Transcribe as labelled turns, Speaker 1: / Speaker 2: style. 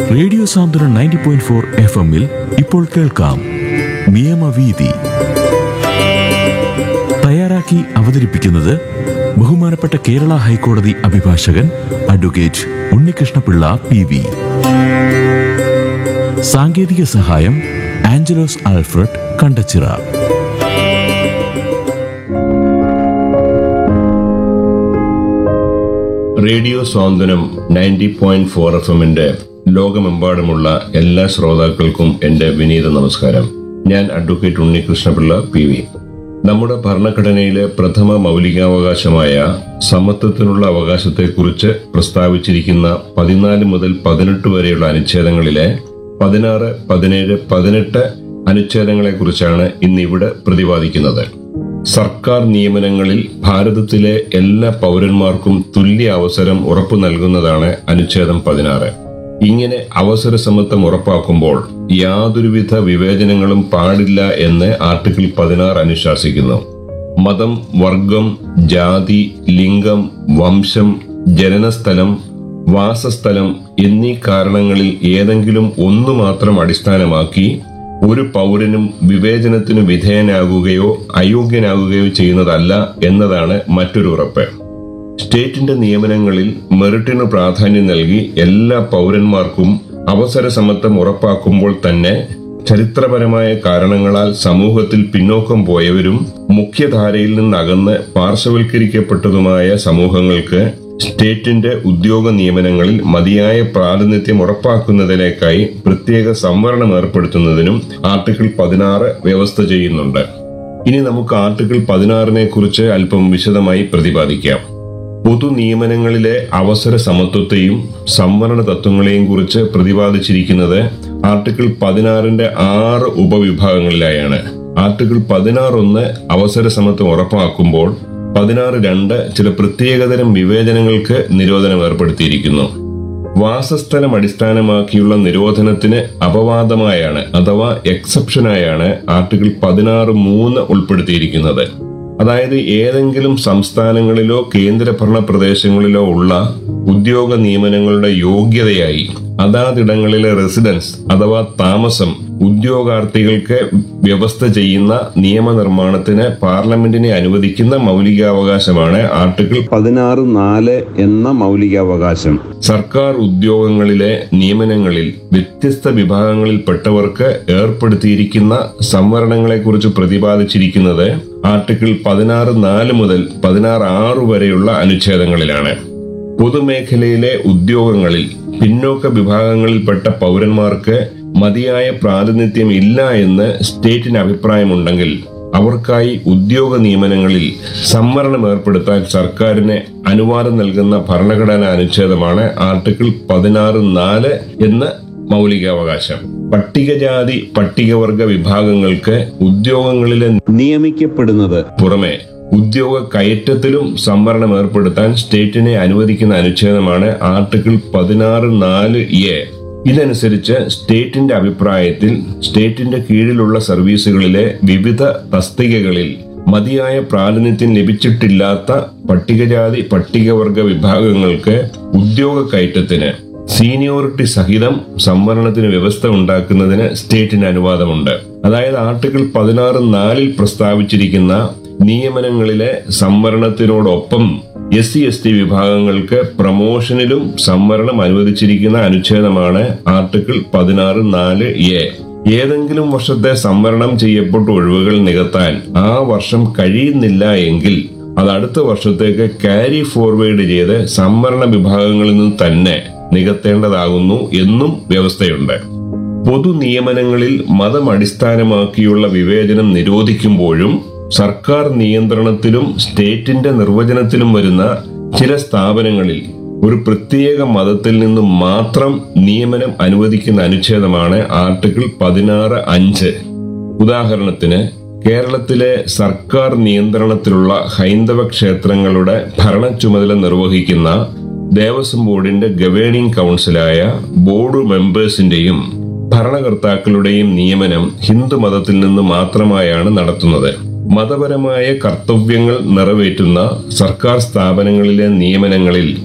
Speaker 1: radio Santhwanam ninety point four F എമ്മിൽ ഇപ്പോൾ കേൾക്കാം നിയമവീതി തയ്യാറാക്കി അവതരിപ്പിക്കുന്നത് ബഹുമാനപ്പെട്ട കേരള ഹൈക്കോടതി അഭിഭാഷകൻ അഡ്വക്കേറ്റ് ഉണ്ണികൃഷ്ണപിള്ള പി വി സാങ്കേതിക സഹായം Angelos Alfred Kandachira
Speaker 2: radio Swanthanam ninety point four F എമ്മിന്റെ ലോകമെമ്പാടുമുള്ള എല്ലാ ശ്രോതാക്കൾക്കും എന്റെ വിനീത നമസ്കാരം ഞാൻ അഡ്വക്കേറ്റ് ഉണ്ണികൃഷ്ണപിള്ള പി വി നമ്മുടെ ഭരണഘടനയിലെ പ്രഥമ മൗലികാവകാശമായ സമത്വത്തിനുള്ള അവകാശത്തെക്കുറിച്ച് പ്രസ്താവിച്ചിരിക്കുന്ന പതിനാല് മുതൽ പതിനെട്ട് വരെയുള്ള അനുച്ഛേദങ്ങളിലെ പതിനാറ് പതിനേഴ് പതിനെട്ട് അനുച്ഛേദങ്ങളെക്കുറിച്ചാണ് ഇന്നിവിടെ പ്രതിപാദിക്കുന്നത് സർക്കാർ നിയമനങ്ങളിൽ ഭാരതത്തിലെ എല്ലാ പൗരന്മാർക്കും തുല്യ അവസരം ഉറപ്പു നൽകുന്നതാണ് അനുച്ഛേദം പതിനാറ് ഇങ്ങനെ അവസര സമത്വം ഉറപ്പാക്കുമ്പോൾ യാതൊരുവിധ വിവേചനങ്ങളും പാടില്ല എന്ന് ആർട്ടിക്കിൾ പതിനാറ് അനുശാസിക്കുന്നു മതം വർഗം ജാതി ലിംഗം വംശം ജനനസ്ഥലം വാസസ്ഥലം എന്നീ കാരണങ്ങളിൽ ഏതെങ്കിലും ഒന്നു മാത്രം അടിസ്ഥാനമാക്കി ഒരു പൗരനും വിവേചനത്തിനു വിധേയനാകുകയോ അയോഗ്യനാകുകയോ ചെയ്യുന്നതല്ല എന്നതാണ് മറ്റൊരു ഉറപ്പ് സ്റ്റേറ്റിന്റെ നിയമനങ്ങളിൽ മെറിറ്റിനു പ്രാധാന്യം നൽകി എല്ലാ പൗരന്മാർക്കും അവസര സമത്വം ഉറപ്പാക്കുമ്പോൾ തന്നെ ചരിത്രപരമായ കാരണങ്ങളാൽ സമൂഹത്തിൽ പിന്നോക്കം പോയവരും മുഖ്യധാരയിൽ നിന്നകന്ന് പാർശ്വവൽക്കരിക്കപ്പെട്ടതുമായ സമൂഹങ്ങൾക്ക് സ്റ്റേറ്റിന്റെ ഉദ്യോഗ നിയമനങ്ങളിൽ മതിയായ പ്രാതിനിധ്യം ഉറപ്പാക്കുന്നതിലേക്കായി പ്രത്യേക സംവരണം ഏർപ്പെടുത്തുന്നതിനും ആർട്ടിക്കിൾ പതിനാറ് വ്യവസ്ഥ ചെയ്യുന്നുണ്ട് ഇനി നമുക്ക് ആർട്ടിക്കിൾ പതിനാറിനെ കുറിച്ച് അല്പം വിശദമായി പ്രതിപാദിക്കാം പൊതു നിയമനങ്ങളിലെ അവസര സമത്വത്തെയും സംവരണ തത്വങ്ങളെയും കുറിച്ച് പ്രതിപാദിച്ചിരിക്കുന്നത് ആർട്ടിക്കിൾ പതിനാറിന്റെ ആറ് ഉപവിഭാഗങ്ങളിലായാണ് ആർട്ടിക്കിൾ പതിനാറ് ഒന്ന് അവസര സമത്വം ഉറപ്പാക്കുമ്പോൾ പതിനാറ് രണ്ട് ചില പ്രത്യേകതരം വിവേചനങ്ങൾക്ക് നിരോധനം ഏർപ്പെടുത്തിയിരിക്കുന്നു വാസസ്ഥലം അടിസ്ഥാനമാക്കിയുള്ള നിരോധനത്തിന് അപവാദമായാണ് അഥവാ എക്സെപ്ഷനായാണ് ആർട്ടിക്കിൾ പതിനാറ് മൂന്ന് ഉൾപ്പെടുത്തിയിരിക്കുന്നത് അതായത് ഏതെങ്കിലും സംസ്ഥാനങ്ങളിലോ കേന്ദ്രഭരണ പ്രദേശങ്ങളിലോ ഉള്ള ഉദ്യോഗ നിയമനങ്ങളുടെ യോഗ്യതയായി അതാതിടങ്ങളിലെ റെസിഡൻസ് അഥവാ താമസം ഉദ്യോഗാർത്ഥികൾക്ക് വ്യവസ്ഥ ചെയ്യുന്ന നിയമനിർമ്മാണത്തിന് പാർലമെന്റിനെ അനുവദിക്കുന്ന മൗലികാവകാശമാണ് ആർട്ടിക്കിൾ
Speaker 3: പതിനാറ് നാല് എന്ന മൗലികാവകാശം
Speaker 2: സർക്കാർ ഉദ്യോഗങ്ങളിലെ നിയമനങ്ങളിൽ വ്യത്യസ്ത വിഭാഗങ്ങളിൽപ്പെട്ടവർക്ക് ഏർപ്പെടുത്തിയിരിക്കുന്ന സംവരണങ്ങളെക്കുറിച്ച് പ്രതിപാദിച്ചിരിക്കുന്നത് ആർട്ടിക്കിൾ പതിനാറ് നാല് മുതൽ പതിനാറ് ആറ് വരെയുള്ള അനുച്ഛേദങ്ങളിലാണ് പൊതുമേഖലയിലെ ഉദ്യോഗങ്ങളിൽ പിന്നോക്ക വിഭാഗങ്ങളിൽപ്പെട്ട പൗരന്മാർക്ക് മതിയായ പ്രാതിനിധ്യം ഇല്ല എന്ന് സ്റ്റേറ്റിന് അഭിപ്രായമുണ്ടെങ്കിൽ അവർക്കായി ഉദ്യോഗ നിയമനങ്ങളിൽ സംവരണം ഏർപ്പെടുത്താൻ സർക്കാരിന് അനുവാദം നൽകുന്ന ഭരണഘടനാ അനുച്ഛേദമാണ് ആർട്ടിക്കിൾ പതിനാറ് നാല് എന്ന മൗലികാവകാശം പട്ടികജാതി പട്ടികവർഗ വിഭാഗങ്ങൾക്ക് ഉദ്യോഗങ്ങളിലെ
Speaker 3: നിയമിക്കപ്പെടുന്നത്
Speaker 2: പുറമെ ഉദ്യോഗ കയറ്റത്തിലും സംവരണം ഏർപ്പെടുത്താൻ സ്റ്റേറ്റിനെ അനുവദിക്കുന്ന അനുച്ഛേദമാണ് ആർട്ടിക്കിൾ പതിനാറ് നാല് എ ഇതനുസരിച്ച് സ്റ്റേറ്റിന്റെ അഭിപ്രായത്തിൽ സ്റ്റേറ്റിന്റെ കീഴിലുള്ള സർവീസുകളിലെ വിവിധ തസ്തികകളിൽ മതിയായ പ്രാതിനിധ്യം ലഭിച്ചിട്ടില്ലാത്ത പട്ടികജാതി പട്ടികവർഗ വിഭാഗങ്ങൾക്ക് ഉദ്യോഗ കയറ്റത്തിന് സീനിയോറിറ്റി സഹിതം സംവരണത്തിന് വ്യവസ്ഥ ഉണ്ടാക്കുന്നതിന് സ്റ്റേറ്റിന് അനുവാദമുണ്ട് അതായത് ആർട്ടിക്കിൾ പതിനാറ് നാലിൽ പ്രസ്താവിച്ചിരിക്കുന്ന നിയമനങ്ങളിലെ സംവരണത്തിനോടൊപ്പം എസ് സി എസ് ടി വിഭാഗങ്ങൾക്ക് പ്രമോഷനിലും സംവരണം അനുവദിച്ചിരിക്കുന്ന അനുച്ഛേദമാണ് ആർട്ടിക്കിൾ പതിനാറ് നാല് എ ഏതെങ്കിലും വർഷത്തെ സംവരണം ചെയ്യപ്പെട്ട ഒഴിവുകൾ നികത്താൻ ആ വർഷം കഴിയുന്നില്ല എങ്കിൽ അത് അടുത്ത വർഷത്തേക്ക് ക്യാരി ഫോർവേഡ് ചെയ്ത് സംവരണ വിഭാഗങ്ങളിൽ നിന്ന് തന്നെ നികത്തേണ്ടതാകുന്നു എന്നും വ്യവസ്ഥയുണ്ട് പൊതു നിയമനങ്ങളിൽ മതം അടിസ്ഥാനമാക്കിയുള്ള വിവേചനം നിരോധിക്കുമ്പോഴും സർക്കാർ നിയന്ത്രണത്തിലും സ്റ്റേറ്റിന്റെ നിർവചനത്തിലും വരുന്ന ചില സ്ഥാപനങ്ങളിൽ ഒരു പ്രത്യേക മതത്തിൽ നിന്നും മാത്രം നിയമനം അനുവദിക്കുന്ന അനുച്ഛേദമാണ് ആർട്ടിക്കിൾ പതിനാറ് അഞ്ച് ഉദാഹരണത്തിന് കേരളത്തിലെ സർക്കാർ നിയന്ത്രണത്തിലുള്ള ഹൈന്ദവ ക്ഷേത്രങ്ങളുടെ ഭരണ ചുമതല നിർവഹിക്കുന്ന ദേവസ്വം ബോർഡിന്റെ ഗവേണിംഗ് കൗൺസിലായ ബോർഡ് മെമ്പേഴ്സിന്റെയും ഭരണകർത്താക്കളുടെയും നിയമനം ഹിന്ദു മതത്തിൽ നിന്ന് മാത്രമായാണ് നടത്തുന്നത് മതപരമായ കർത്തവ്യങ്ങൾ നിറവേറ്റുന്ന സർക്കാർ സ്ഥാപനങ്ങളിലെ നിയമനങ്ങളിൽ